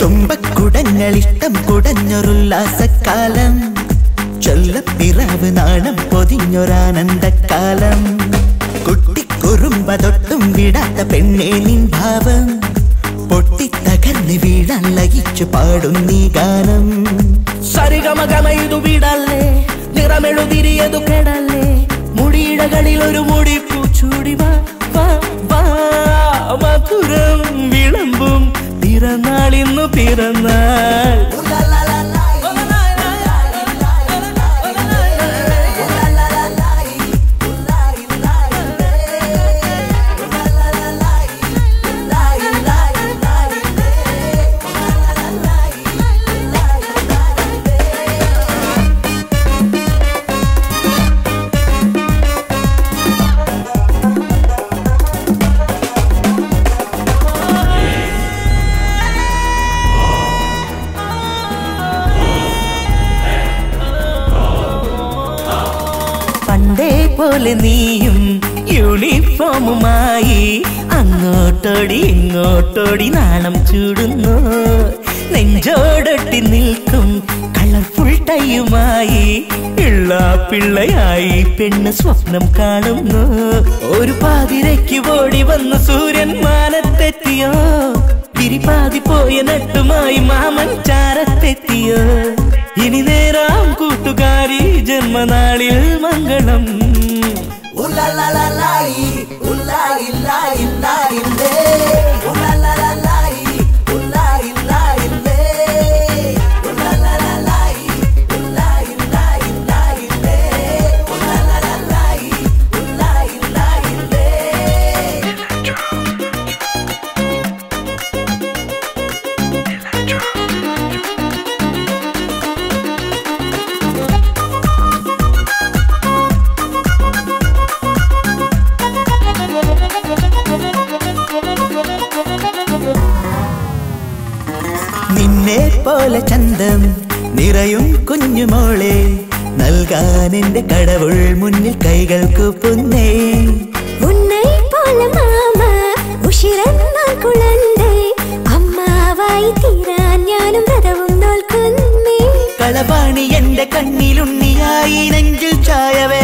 തുമ്പക്കുടങ്ങളിഷ്ടം കുടഞ്ഞൊരുല്ലാസക്കാലം ചൊല്ലപ്പിറവ് നാണം പൊതിഞ്ഞൊരാനന്ദക്കാലം കുട്ടിക്കുറുമ്പതൊട്ടും വിടാത്ത പെണ്ണേ നിൻ ഭാവം പൊട്ടിത്തകർന്ന് വീഴാൻ ലയിച്ചു പാടും നീ ഗാനം സരിഗമഗമയിതു വിടല്ലേ നിറമെഴുതിരിയതു കെടല്ലേ മുടിയിടകളിൽ ഒരു മുടിപ്പൂ ചൂടി വാ വാ വാ മധുരം വിളമ്പും പിറന്നാളിന്നു പിറന്നാൾ പണ്ടേ പോലെ നീയും യൂണിഫോമുമായി അങ്ങോട്ടോടി ഇങ്ങോട്ടോടി നാണം ചൂടുന്നു നെഞ്ചോടൊട്ടി നിൽക്കും കളർഫുൾ ടൈയുമായി പിള്ള പിള്ളയായി പെണ്ണ് സ്വപ്നം കാണുന്നു ഒരു പാതിരയ്ക്ക് ഓടി വന്ന് സൂര്യൻ മാനത്തെത്തിയോ തിരിപാതി പോയ നട്ടുമായി മാമൻ ചാരത്തെത്തിയോ ഇനി നേരാം കൂട്ടുകാരി ജന്മനാളിൽ മംഗളം നിന്നെ പോലെ ചന്തം നിറയും കുഞ്ഞുമോളെ നൽകാൻ എന്റെ കടവുൾ മുന്നിൽ കൈകൾ കൂപ്പുന്നേ உன்னை போல மாமா ഉഷിരെന്നാൽ കുളന്തേ അമ്മാവായി തീരാൻ ഞാനും വ്രതവും നോൽക്കുന്നേ കളവാണി എന്റെ കണ്ണിലുണ്ണിയായി നെഞ്ചിൽ ചായവേ